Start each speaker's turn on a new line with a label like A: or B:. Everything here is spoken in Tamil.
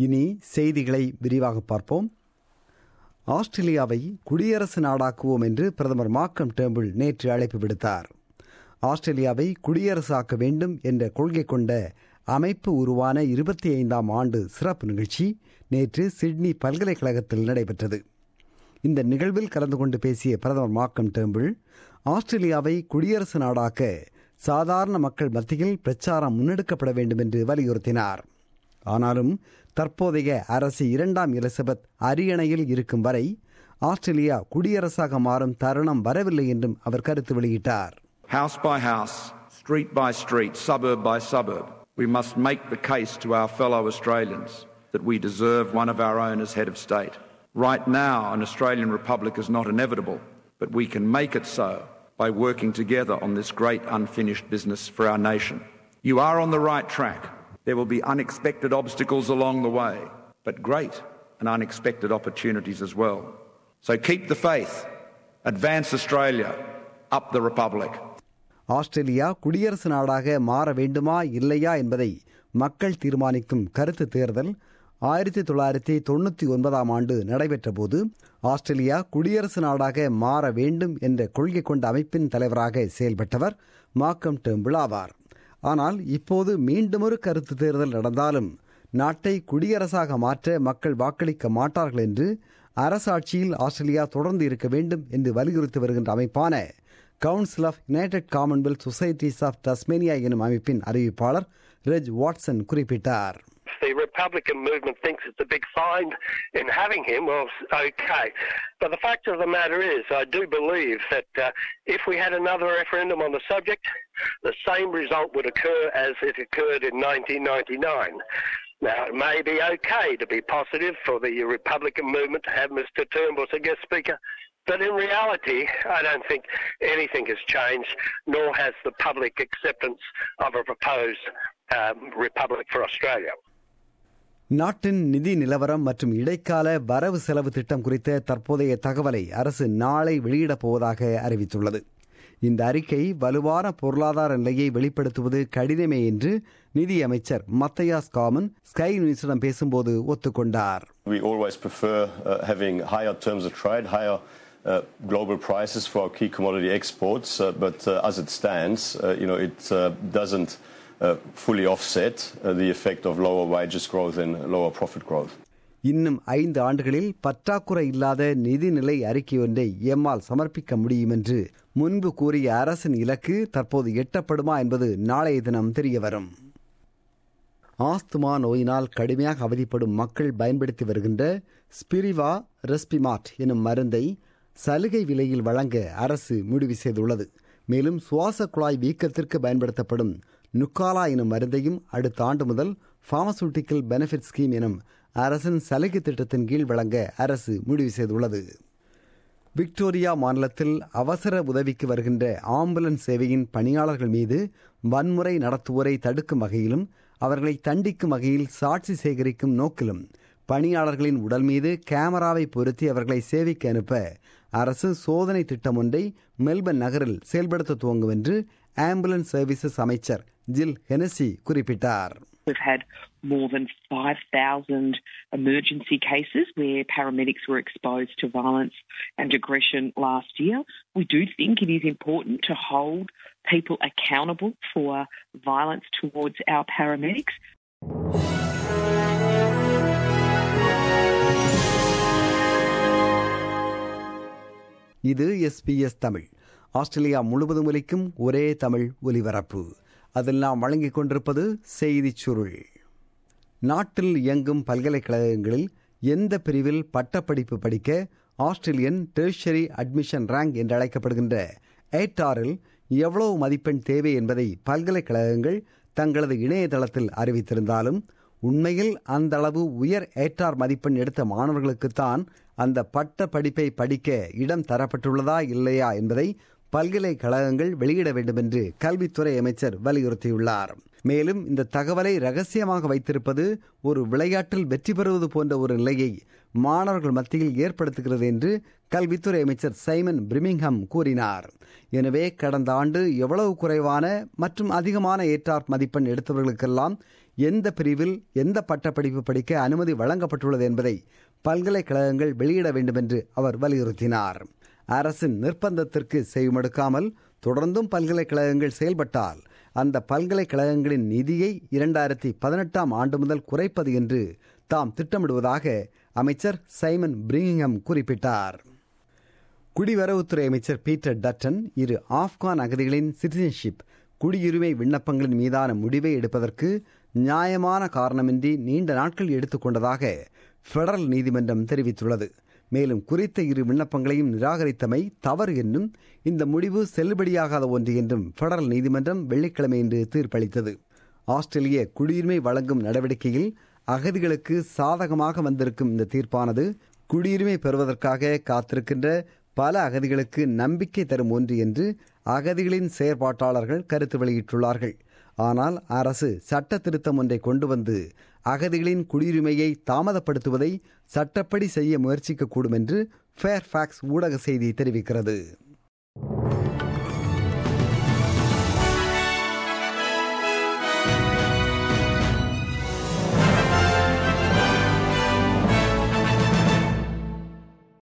A: இனி செய்திகளை விரிவாக பார்ப்போம் ஆஸ்திரேலியாவை குடியரசு நாடாக்குவோம் என்று பிரதமர் மார்க்கம் டேம்பிள் நேற்று அழைப்பு விடுத்தார் ஆஸ்திரேலியாவை குடியரசாக்க வேண்டும் என்ற கொள்கை கொண்ட அமைப்பு உருவான இருபத்தி ஐந்தாம் ஆண்டு சிறப்பு நிகழ்ச்சி நேற்று சிட்னி பல்கலைக்கழகத்தில் நடைபெற்றது இந்த நிகழ்வில் கலந்து கொண்டு பேசிய பிரதமர் மார்க்கம் டேம்பிள் ஆஸ்திரேலியாவை குடியரசு நாடாக்க சாதாரண மக்கள் மத்தியில் பிரச்சாரம் முன்னெடுக்கப்பட வேண்டும் என்று வலியுறுத்தினார் ஆனாலும் தற்போதைய அரசு இரண்டாம் எலிசபெத் அரியணையில் இருக்கும் வரை ஆஸ்திரேலியா குடியரசாக மாறும் தருணம் வரவில்லை என்றும் அவர் கருத்து வெளியிட்டார்
B: House by house, street by street, suburb by suburb, we must make the case to our fellow Australians that we deserve one of our own as head of state. Right now, an Australian republic is not inevitable, but we can make it so by working together on this great unfinished business for our nation. You are on the right track. There will be unexpected obstacles along the way, but great and unexpected opportunities as well. So keep the faith, advance Australia, up the Republic.
A: Australia குடியரசு நாடாக மாற வேண்டுமா இல்லையா என்பதை மக்கள் தீர்மானிக்கும் கருத்து தேர்தல் ஆயிரத்தி தொள்ளாயிரத்தி தொண்ணூற்றி ஒன்பதாம் ஆண்டு நடைபெற்ற போது ஆஸ்திரேலியா குடியரசு நாடாக மாற வேண்டும் என்ற கொள்கை கொண்ட அமைப்பின் தலைவராக செயல்பட்டவர் மார்க்கம் டேம்பிள் ஆவார் ஆனால் இப்போது மீண்டுமொரு கருத்து தேர்தல் நடந்தாலும் நாட்டை குடியரசாக மாற்ற மக்கள் வாக்களிக்க மாட்டார்கள் என்று அரசாட்சியில் ஆஸ்திரேலியா தொடர்ந்து இருக்க வேண்டும் என்று வலியுறுத்தி வருகின்ற அமைப்பான council of united commonwealth societies of Tasmania எனும் அமைப்பின் அறிவிப்பாளர் ரெஜ் வாட்சன் குறிப்பிட்டார்
C: the Republican movement thinks it's a big find in having him, well, okay. But the fact of the matter is, I do believe that uh, if we had another referendum on the subject, the same result would occur as it occurred in 1999. Now, it may be okay to be positive for the Republican movement to have Mr. Turnbull as a guest speaker, but in reality, I don't think anything has changed, nor has the public acceptance of a proposed um, Republic for Australia.
A: நாட்டின் நிதி நிலவரம் மற்றும் இடைக்கால வரவு செலவு திட்டம் குறித்த தற்போதைய தகவலை அரசு நாளை வெளியிடப் போவதாக அறிவித்துள்ளது இந்த அறிக்கை வலுவான பொருளாதார நிலையை வெளிப்படுத்துவது கடினமே என்று நிதி அமைச்சர் மத்தையாஸ் காமன் ஸ்கை நியூஸிடம் பேசும்போது ஒத்துக்கொண்டார்
D: We always prefer uh, having higher terms of trade, higher uh, global prices for our key commodity exports, uh, but uh, as it stands, uh, you know, it uh, doesn't uh, fully offset uh, the effect of lower wages growth and lower profit growth.
A: இன்னும் ஐந்து ஆண்டுகளில் பற்றாக்குறை இல்லாத நிதிநிலை அறிக்கை ஒன்றை எம்மால் சமர்ப்பிக்க முடியும் என்று முன்பு கூறிய அரசின் இலக்கு தற்போது எட்டப்படுமா என்பது நாளைய தினம் தெரியவரும் ஆஸ்துமா நோயினால் கடுமையாக அவதிப்படும் மக்கள் பயன்படுத்தி வருகின்ற ஸ்பிரிவா ரெஸ்பிமாட் எனும் மருந்தை சலுகை விலையில் வழங்க அரசு முடிவு செய்துள்ளது மேலும் சுவாச குழாய் வீக்கத்திற்கு பயன்படுத்தப்படும் நுக்காலா எனும் மருந்தையும் அடுத்த ஆண்டு முதல் பார்மசூட்டிக்கல் பெனிஃபிட் ஸ்கீம் எனும் அரசின் சலுகை திட்டத்தின் கீழ் வழங்க அரசு முடிவு செய்துள்ளது விக்டோரியா மாநிலத்தில் அவசர உதவிக்கு வருகின்ற ஆம்புலன்ஸ் சேவையின் பணியாளர்கள் மீது வன்முறை நடத்துவோரை தடுக்கும் வகையிலும் அவர்களை தண்டிக்கும் வகையில் சாட்சி சேகரிக்கும் நோக்கிலும் பணியாளர்களின் உடல் மீது கேமராவை பொருத்தி அவர்களை சேவைக்கு அனுப்ப அரசு சோதனை திட்டம் ஒன்றை மெல்பர்ன் நகரில் செயல்படுத்த துவங்கும் என்று ஆம்புலன்ஸ் சர்வீசஸ் அமைச்சர் ஜில் ஹெனசி குறிப்பிட்டார்
E: We've had more than 5,000 emergency cases where paramedics were exposed to violence and aggression last year. We do think it is important to hold people accountable for violence towards our paramedics.
A: இது எஸ்பிஎஸ் தமிழ் ஆஸ்திரேலியா முழுவதும் ஒலிக்கும் ஒரே தமிழ் ஒலிபரப்பு அதில் நாம் வழங்கிக் கொண்டிருப்பது செய்திச் சுருள் நாட்டில் இயங்கும் பல்கலைக்கழகங்களில் எந்த பிரிவில் பட்டப்படிப்பு படிக்க ஆஸ்திரேலியன் டெர்ஷரி அட்மிஷன் ரேங்க் என்று அழைக்கப்படுகின்ற ஏட்டாரில் எவ்வளவு மதிப்பெண் தேவை என்பதை பல்கலைக்கழகங்கள் தங்களது இணையதளத்தில் அறிவித்திருந்தாலும் உண்மையில் அந்த அளவு உயர் ஏற்றார் மதிப்பெண் எடுத்த மாணவர்களுக்குத்தான் அந்த பட்ட படிப்பை படிக்க இடம் தரப்பட்டுள்ளதா இல்லையா என்பதை பல்கலைக்கழகங்கள் வெளியிட வேண்டும் என்று கல்வித்துறை அமைச்சர் வலியுறுத்தியுள்ளார் மேலும் இந்த தகவலை ரகசியமாக வைத்திருப்பது ஒரு விளையாட்டில் வெற்றி பெறுவது போன்ற ஒரு நிலையை மாணவர்கள் மத்தியில் ஏற்படுத்துகிறது என்று கல்வித்துறை அமைச்சர் சைமன் பிரிமிங்ஹம் கூறினார் எனவே கடந்த ஆண்டு எவ்வளவு குறைவான மற்றும் அதிகமான ஏற்றார் மதிப்பெண் எடுத்தவர்களுக்கெல்லாம் எந்த பிரிவில் எந்த பட்டப்படிப்பு படிக்க அனுமதி வழங்கப்பட்டுள்ளது என்பதை பல்கலைக்கழகங்கள் வெளியிட வேண்டும் என்று அவர் வலியுறுத்தினார் அரசின் நிர்பந்தத்திற்கு செய்மடுக்காமல் தொடர்ந்தும் பல்கலைக்கழகங்கள் செயல்பட்டால் அந்த பல்கலைக்கழகங்களின் நிதியை இரண்டாயிரத்தி பதினெட்டாம் ஆண்டு முதல் குறைப்பது என்று தாம் திட்டமிடுவதாக அமைச்சர் சைமன் பிரிங்ஹம் குறிப்பிட்டார் குடிவரவுத்துறை அமைச்சர் பீட்டர் டட்டன் இரு ஆப்கான் அகதிகளின் சிட்டிசன்ஷிப் குடியுரிமை விண்ணப்பங்களின் மீதான முடிவை எடுப்பதற்கு நியாயமான காரணமின்றி நீண்ட நாட்கள் எடுத்துக்கொண்டதாக பெடரல் நீதிமன்றம் தெரிவித்துள்ளது மேலும் குறித்த இரு விண்ணப்பங்களையும் நிராகரித்தமை தவறு என்றும் இந்த முடிவு செல்லுபடியாகாத ஒன்று என்றும் பெடரல் நீதிமன்றம் வெள்ளிக்கிழமை இன்று தீர்ப்பளித்தது ஆஸ்திரேலிய குடியுரிமை வழங்கும் நடவடிக்கையில் அகதிகளுக்கு சாதகமாக வந்திருக்கும் இந்த தீர்ப்பானது குடியுரிமை பெறுவதற்காக காத்திருக்கின்ற பல அகதிகளுக்கு நம்பிக்கை தரும் ஒன்று என்று அகதிகளின் செயற்பாட்டாளர்கள் கருத்து வெளியிட்டுள்ளார்கள் ஆனால் அரசு சட்ட திருத்தம் ஒன்றை கொண்டு வந்து அகதிகளின் குடியுரிமையை தாமதப்படுத்துவதை சட்டப்படி செய்ய முயற்சிக்கக்கூடும் என்று ஃபேர்ஃபாக்ஸ் ஊடக செய்தி தெரிவிக்கிறது